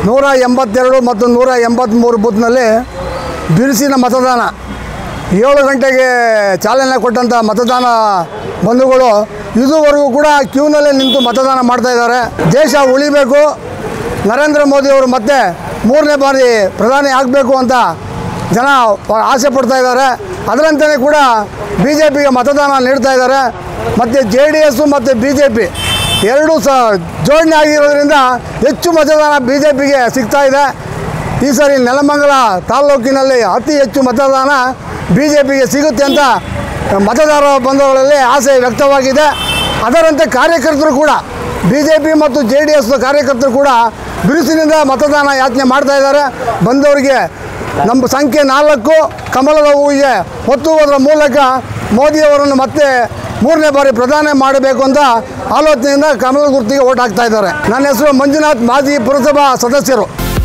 ನೂರ ಎಂಬತ್ತೆರಡು ಮತ್ತು ನೂರ ಎಂಬತ್ತ್ಮೂರು ಬೂತ್ನಲ್ಲಿ ಬಿರುಸಿನ ಮತದಾನ ಏಳು ಗಂಟೆಗೆ ಚಾಲನೆ ಕೊಟ್ಟಂಥ ಮತದಾನ ಬಂಧುಗಳು ಇದುವರೆಗೂ ಕೂಡ ಕ್ಯೂನಲ್ಲೇ ನಿಂತು ಮತದಾನ ಮಾಡ್ತಾ ಇದ್ದಾರೆ ದೇಶ ಉಳಿಬೇಕು ನರೇಂದ್ರ ಮೋದಿಯವರು ಮತ್ತೆ ಮೂರನೇ ಬಾರಿ ಪ್ರಧಾನಿ ಆಗಬೇಕು ಅಂತ ಜನ ಆಸೆ ಪಡ್ತಾ ಇದ್ದಾರೆ ಅದರಂತೆಯೇ ಕೂಡ ಬಿ ಜೆ ಪಿಗೆ ಮತದಾನ ನೀಡ್ತಾ ಇದ್ದಾರೆ ಮತ್ತು ಜೆ ಡಿ ಎಸ್ಸು ಮತ್ತು ಬಿ ಜೆ ಪಿ ಎರಡೂ ಸಹ ಜೋಡಣೆ ಆಗಿರೋದ್ರಿಂದ ಹೆಚ್ಚು ಮತದಾನ ಬಿ ಜೆ ಪಿಗೆ ಸಿಗ್ತಾ ಇದೆ ಈ ಸಾರಿ ನೆಲಮಂಗಲ ತಾಲ್ಲೂಕಿನಲ್ಲಿ ಅತಿ ಹೆಚ್ಚು ಮತದಾನ ಬಿ ಜೆ ಪಿಗೆ ಸಿಗುತ್ತೆ ಅಂತ ಮತದಾರ ಬಂಧುಗಳಲ್ಲಿ ಆಸೆ ವ್ಯಕ್ತವಾಗಿದೆ ಅದರಂತೆ ಕಾರ್ಯಕರ್ತರು ಕೂಡ ಬಿ ಜೆ ಪಿ ಮತ್ತು ಜೆ ಡಿ ಎಸ್ ಕಾರ್ಯಕರ್ತರು ಕೂಡ ಬಿರುಸಿನಿಂದ ಮತದಾನ ಯಾಚನೆ ಮಾಡ್ತಾ ಇದ್ದಾರೆ ಬಂದವರಿಗೆ ನಮ್ಮ ಸಂಖ್ಯೆ ನಾಲ್ಕು ಕಮಲದ ಹೂವಿಗೆ ಒತ್ತು ಹೋದ್ರ ಮೂಲಕ ಮೋದಿಯವರನ್ನು ಮತ್ತೆ ಮೂರನೇ ಬಾರಿ ಪ್ರಧಾನಿ ಮಾಡಬೇಕು ಅಂತ ಆಲೋಚನೆಯಿಂದ ಕಮಲದ ಗುರ್ತಿಗೆ ಓಟ್ ಹಾಕ್ತಾ ಇದ್ದಾರೆ ನನ್ನ ಹೆಸರು ಮಂಜುನಾಥ್ ಮಾಜಿ ಪುರಸಭಾ ಸದಸ್ಯರು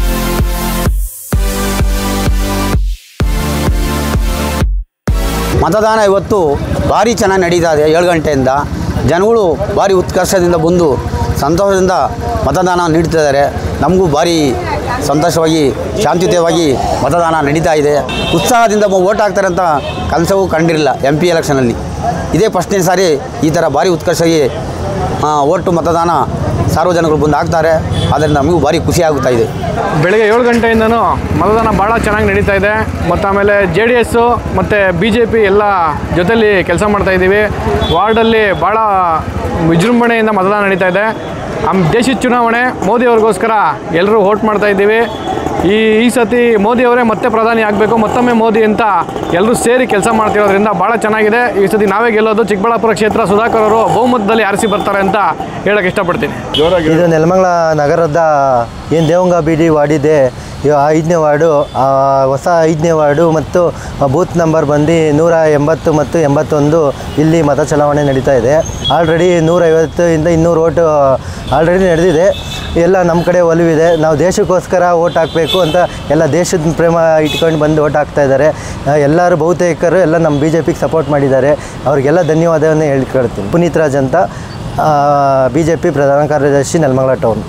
ಮತದಾನ ಇವತ್ತು ಭಾರಿ ಚೆನ್ನಾಗಿ ನಡೀತಾ ಇದೆ ಏಳು ಗಂಟೆಯಿಂದ ಜನಗಳು ಭಾರಿ ಉತ್ಕರ್ಷದಿಂದ ಬಂದು ಸಂತೋಷದಿಂದ ಮತದಾನ ನೀಡ್ತಿದ್ದಾರೆ ನಮಗೂ ಭಾರಿ ಸಂತೋಷವಾಗಿ ಶಾಂತಿಯುತವಾಗಿ ಮತದಾನ ನಡೀತಾ ಇದೆ ಉತ್ಸಾಹದಿಂದ ಓಟ್ ಹಾಕ್ತಾರೆ ಅಂತ ಕನಸವೂ ಕಂಡಿರಲಿಲ್ಲ ಎಂ ಪಿ ಎಲೆಕ್ಷನಲ್ಲಿ ಇದೇ ಫಸ್ಟ್ನೇ ಸಾರಿ ಈ ಥರ ಭಾರಿ ಉತ್ಕರ್ಷವಾಗಿ ಆ, ಓಟು ಮತದಾನ ಸಾರ್ವಜನಿಕರು ಬಂದು ಹಾಕ್ತಾರೆ ಆದ್ದರಿಂದ ನಮಗೂ ಭಾರಿ ಖುಷಿ ಆಗುತ್ತಾ ಇದೆ ಬೆಳಗ್ಗೆ ಏಳು ಗಂಟೆಯಿಂದನೂ ಮತದಾನ ಭಾಳ ಚೆನ್ನಾಗಿ ನಡೀತಾ ಇದೆ ಮತ್ತು ಆಮೇಲೆ ಜೆ ಡಿ ಎಸ್ಸು ಮತ್ತು ಬಿ ಜೆ ಪಿ ಎಲ್ಲ ಜೊತೆಲಿ ಕೆಲಸ ಮಾಡ್ತಾ ಇದ್ದೀವಿ ವಾರ್ಡಲ್ಲಿ ಭಾಳ ವಿಜೃಂಭಣೆಯಿಂದ ಮತದಾನ ನಡೀತಾ ಇದೆ ನಮ್ಮ ದೇಶದ ಚುನಾವಣೆ ಮೋದಿಯವ್ರಿಗೋಸ್ಕರ ಎಲ್ಲರೂ ವೋಟ್ ಮಾಡ್ತಾ ಇದ್ದೀವಿ ಈ ಈ ಸತಿ ಮೋದಿಯವರೇ ಮತ್ತೆ ಪ್ರಧಾನಿ ಆಗಬೇಕು ಮತ್ತೊಮ್ಮೆ ಮೋದಿ ಅಂತ ಎಲ್ಲರೂ ಸೇರಿ ಕೆಲಸ ಮಾಡ್ತಿರೋದ್ರಿಂದ ಭಾಳ ಚೆನ್ನಾಗಿದೆ ಈ ಸತಿ ನಾವೇ ಗೆಲ್ಲೋದು ಚಿಕ್ಕಬಳ್ಳಾಪುರ ಕ್ಷೇತ್ರ ಸುಧಾಕರ್ ಅವರು ಬಹುಮತದಲ್ಲಿ ಆರಿಸಿ ಬರ್ತಾರೆ ಅಂತ ಹೇಳಕ್ಕೆ ಇಷ್ಟಪಡ್ತೀನಿ ಇದು ನೆಲಮಂಗಲ ನಗರದ ಏನು ದೇವಂಗ ಬೀಡಿ ವಾರ್ಡಿದೆ ಇವ ಐದನೇ ವಾರ್ಡು ಆ, ಹೊಸ ಐದನೇ ವಾರ್ಡು ಮತ್ತು ಬೂತ್ ನಂಬರ್ ಬಂದು ನೂರ ಎಂಬತ್ತು ಮತ್ತು ಎಂಬತ್ತೊಂದು ಇಲ್ಲಿ ಮತ ಚಲಾವಣೆ ನಡೀತಾ ಇದೆ ಆಲ್ರೆಡಿ ನೂರೈವತ್ತರಿಂದ ಇನ್ನೂರು ಓಟು ಆಲ್ರೆಡಿ ನಡೆದಿದೆ ಎಲ್ಲ ನಮ್ಮ ಕಡೆ ಒಲವಿದೆ ನಾವು ದೇಶಕ್ಕೋಸ್ಕರ ಓಟ್ ಹಾಕಬೇಕು ಅಂತ ಎಲ್ಲ ದೇಶದ ಪ್ರೇಮ ಇಟ್ಕೊಂಡು ಬಂದು ಓಟ್ ಹಾಕ್ತಾ ಇದ್ದಾರೆ ಆ, ಎಲ್ಲರೂ ಬಹುತೇಕರು ಎಲ್ಲ ನಮ್ಮ ಬಿ ಜೆ ಪಿಗೆ ಸಪೋರ್ಟ್ ಮಾಡಿದ್ದಾರೆ ಅವ್ರಿಗೆಲ್ಲ ಧನ್ಯವಾದವನ್ನು ಹೇಳ್ಕೊಳ್ತೀನಿ ಪುನೀತ್ ರಾಜ್ ಅಂತ ಬಿ ಜೆ ಪಿ ಪ್ರಧಾನ ಕಾರ್ಯದರ್ಶಿ ನೆಲಮಂಗಲ ಟೌನ್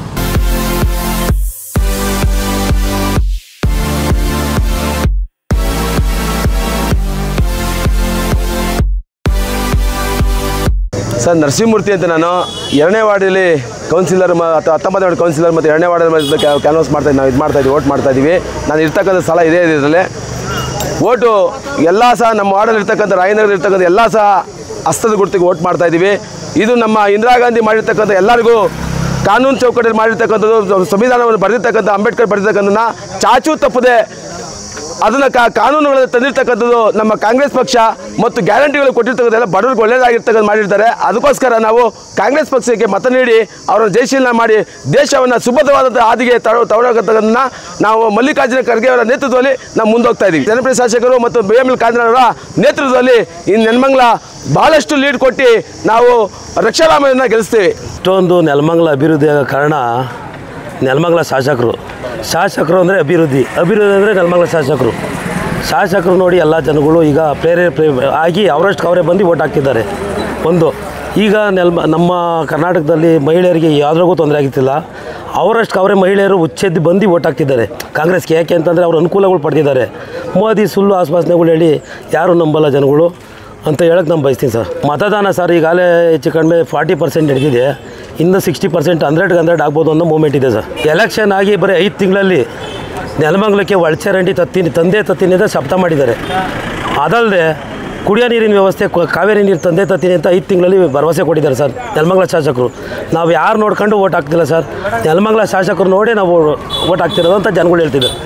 ಸರ್ ನರಸಿಂಹಮೂರ್ತಿ ಅಂತ ನಾನು ಎರಡನೇ ವಾರ್ಡಲ್ಲಿ ಕೌನ್ಸಿಲರ್ ಮ ಅಥವಾ ಹತ್ತೊಂಬತ್ತನೇ ವಾರ್ಡ್ ಕೌನ್ಸಿಲರ್ ಮತ್ತು ಎರಡನೇ ವಾರ್ಡಲ್ಲಿ ಕ್ಯಾನ್ವಾಸ್ ಮಾಡ್ತಾ ನಾವು ಇದು ಮಾಡ್ತಾ ಇದ್ದೀವಿ ಓಟ್ ಮಾಡ್ತಾ ಇದ್ದೀವಿ ನಾನು ಇರ್ತಕ್ಕಂಥ ಸ್ಥಳ ಇದೇ ಇದೆ ಇದರಲ್ಲಿ ಓಟು ಎಲ್ಲ ಸಹ ನಮ್ಮ ವಾರ್ಡಲ್ಲಿ ಇರ್ತಕ್ಕಂಥ ರಾಯನಗರ ಇರ್ತಕ್ಕಂಥ ಎಲ್ಲ ಸಹ ಹಸ್ತದ ಗುರುತಿಗೆ ಓಟ್ ಮಾಡ್ತಾ ಇದ್ದೀವಿ ಇದು ನಮ್ಮ ಇಂದಿರಾ ಗಾಂಧಿ ಮಾಡಿರ್ತಕ್ಕಂಥ ಎಲ್ಲರಿಗೂ ಕಾನೂನು ಚೌಕಟ್ಟಲ್ಲಿ ಮಾಡಿರ್ತಕ್ಕಂಥದ್ದು ಸಂವಿಧಾನವನ್ನು ಬರೆದಿರ್ತಕ್ಕಂಥ ಅಂಬೇಡ್ಕರ್ ಬರೆದಿರ್ತಕ್ಕಂಥದ್ದನ್ನ ಚಾಚು ತಪ್ಪದೆ ಅದನ್ನು ಕಾ ಕಾನೂನುಗಳನ್ನು ತಂದಿರ್ತಕ್ಕಂಥದ್ದು ನಮ್ಮ ಕಾಂಗ್ರೆಸ್ ಪಕ್ಷ ಮತ್ತು ಗ್ಯಾರಂಟಿಗಳು ಕೊಟ್ಟಿರ್ತಕ್ಕಂಥೆಲ್ಲ ಬಡವರಿಗೆ ಒಳ್ಳೆಯದಾಗಿರ್ತಕ್ಕಂಥ ಮಾಡಿರ್ತಾರೆ ಅದಕ್ಕೋಸ್ಕರ ನಾವು ಕಾಂಗ್ರೆಸ್ ಪಕ್ಷಕ್ಕೆ ಮತ ನೀಡಿ ಅವರನ್ನು ಜಯಶೀಲನ ಮಾಡಿ ದೇಶವನ್ನು ಸುಭದ್ರವಾದಂಥ ಹಾದಿಗೆ ತರೋ ತಗೊಳ್ಳೋಕ್ಕಂಥದ್ದನ್ನ ನಾವು ಮಲ್ಲಿಕಾರ್ಜುನ ಖರ್ಗೆ ಅವರ ನೇತೃತ್ವದಲ್ಲಿ ನಾವು ಮುಂದೋಗ್ತಾ ಇದ್ದೀವಿ ಜನಪ್ರಿಯ ಶಾಸಕರು ಮತ್ತು ಬಿ ಎಮ್ ಎಲ್ ಅವರ ನೇತೃತ್ವದಲ್ಲಿ ಈ ನೆನ್ಮಂಗ್ಲ ಬಹಳಷ್ಟು ಲೀಡ್ ಕೊಟ್ಟು ನಾವು ರಕ್ಷಾರಾಮಯ್ಯನ ಗೆಲ್ಲಿಸ್ತೀವಿ ಇಷ್ಟೊಂದು ನೆಲಮಂಗಲ ಅಭಿವೃದ್ಧಿ ಆಗೋ ಕಾರಣ ನೆಲಮಂಗಲ ಶಾಸಕರು ಶಾಸಕರು ಅಂದರೆ ಅಭಿವೃದ್ಧಿ ಅಭಿವೃದ್ಧಿ ಅಂದರೆ ನೆಲಮಂಗಲ ಶಾಸಕರು ಶಾಸಕರು ನೋಡಿ ಎಲ್ಲ ಜನಗಳು ಈಗ ಪ್ರೇರೇಪ ಆಗಿ ಅವರಷ್ಟು ಅವರೇ ಬಂದು ಓಟ್ ಹಾಕ್ತಿದ್ದಾರೆ ಒಂದು ಈಗ ನೆಲ್ಮ ನಮ್ಮ ಕರ್ನಾಟಕದಲ್ಲಿ ಮಹಿಳೆಯರಿಗೆ ಯಾವುದ್ರಾಗೂ ತೊಂದರೆ ಆಗಿತ್ತಿಲ್ಲ ಅವರಷ್ಟು ಅವರೇ ಮಹಿಳೆಯರು ಉಚ್ಚೆದ್ದು ಬಂದು ಓಟ್ ಹಾಕ್ತಿದ್ದಾರೆ ಕಾಂಗ್ರೆಸ್ಗೆ ಯಾಕೆ ಅಂತಂದರೆ ಅವ್ರ ಅನುಕೂಲಗಳು ಪಡೆದಿದ್ದಾರೆ ಮೋದಿ ಸುಳ್ಳು ಆಶ್ವಾಸನೆಗಳು ಹೇಳಿ ಯಾರು ನಂಬಲ್ಲ ಜನಗಳು ಅಂತ ಹೇಳಕ್ಕೆ ನಾನು ಬಯಸ್ತೀನಿ ಸರ್ ಮತದಾನ ಸರ್ ಈಗಾಗಲೇ ಹೆಚ್ಚು ಕಡಿಮೆ ಫಾರ್ಟಿ ಪರ್ಸೆಂಟ್ ನಡೆದಿದೆ ಇನ್ನು ಸಿಕ್ಸ್ಟಿ ಪರ್ಸೆಂಟ್ ಹಂಡ್ರೆಡ್ಗೆ ಹಂಡ್ರೆಡ್ ಆಗ್ಬೋದು ಅನ್ನೋ ಮೂಮೆಂಟ್ ಇದೆ ಸರ್ ಎಲೆಕ್ಷನ್ ಆಗಿ ಬರೀ ಐದು ತಿಂಗಳಲ್ಲಿ ನೆಲಮಂಗಲಕ್ಕೆ ಒಳಚರಂಡಿ ತತ್ತೀನಿ ತಂದೆ ತತ್ತಿನಿಂದ ಶಬ್ದ ಮಾಡಿದ್ದಾರೆ ಅದಲ್ಲದೆ ಕುಡಿಯೋ ನೀರಿನ ವ್ಯವಸ್ಥೆ ಕ- ಕಾವೇರಿ ನೀರು ತಂದೆ ತತ್ತೀನಿ ಅಂತ ಐದು ತಿಂಗಳಲ್ಲಿ ಭರವಸೆ ಕೊಟ್ಟಿದ್ದಾರೆ ಸರ್ ನೆಲಮಂಗಲ ಶಾಸಕರು ನಾವು ಯಾರು ನೋಡ್ಕೊಂಡು ಓಟ್ ಹಾಕ್ತಿಲ್ಲ ಸರ್ ನೆಲಮಂಗಲ ಶಾಸಕರು ನೋಡೇ ನಾವು ಓಟ್ ಹಾಕ್ತಿರೋದು ಅಂತ ಜನಗಳು ಹೇಳ್ತಿದ್ದಾರೆ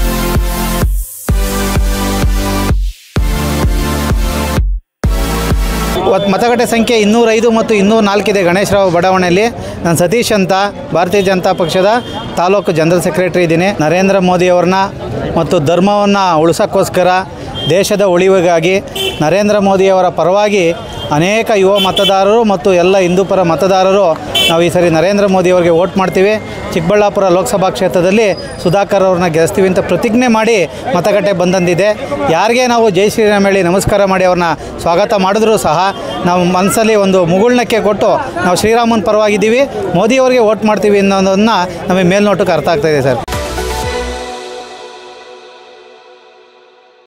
ಇವತ್ತು ಮತಗಟ್ಟೆ ಸಂಖ್ಯೆ ಇನ್ನೂರೈದು ಮತ್ತು ಇನ್ನೂರ ನಾಲ್ಕಿದೆ ಗಣೇಶರಾವ್ ಬಡಾವಣೆಯಲ್ಲಿ ನಾನು ಸತೀಶ್ ಅಂತ ಭಾರತೀಯ ಜನತಾ ಪಕ್ಷದ ತಾಲೂಕು ಜನರಲ್ ಸೆಕ್ರೆಟರಿ ಇದ್ದೀನಿ ನರೇಂದ್ರ ಮೋದಿಯವ್ರನ್ನ ಮತ್ತು ಧರ್ಮವನ್ನು ಉಳಿಸೋಕ್ಕೋಸ್ಕರ ದೇಶದ ಉಳಿವಿಗಾಗಿ ನರೇಂದ್ರ ಮೋದಿಯವರ ಪರವಾಗಿ ಅನೇಕ ಯುವ ಮತದಾರರು ಮತ್ತು ಎಲ್ಲ ಹಿಂದೂ ಪರ ಮತದಾರರು ನಾವು ಈ ಸರಿ ನರೇಂದ್ರ ಮೋದಿಯವರಿಗೆ ವೋಟ್ ಮಾಡ್ತೀವಿ ಚಿಕ್ಕಬಳ್ಳಾಪುರ ಲೋಕಸಭಾ ಕ್ಷೇತ್ರದಲ್ಲಿ ಸುಧಾಕರ್ ಅವ್ರನ್ನ ಗೆಲ್ಲಿಸ್ತೀವಿ ಅಂತ ಪ್ರತಿಜ್ಞೆ ಮಾಡಿ ಮತಗಟ್ಟೆ ಬಂದಂದಿದೆ ಯಾರಿಗೆ ನಾವು ಜೈ ಶ್ರೀರಾಮ್ ಹೇಳಿ ನಮಸ್ಕಾರ ಮಾಡಿ ಅವ್ರನ್ನ ಸ್ವಾಗತ ಮಾಡಿದ್ರೂ ಸಹ ನಾವು ಮನಸ್ಸಲ್ಲಿ ಒಂದು ಮುಗುಳ್ನಕ್ಕೆ ಕೊಟ್ಟು ನಾವು ಶ್ರೀರಾಮನ ಪರವಾಗಿದ್ದೀವಿ ಮೋದಿಯವರಿಗೆ ವೋಟ್ ಮಾಡ್ತೀವಿ ಅನ್ನೋದನ್ನು ನಮಗೆ ಮೇಲ್ನೋಟಕ್ಕೆ ಅರ್ಥ ಆಗ್ತಾಯಿದೆ ಸರ್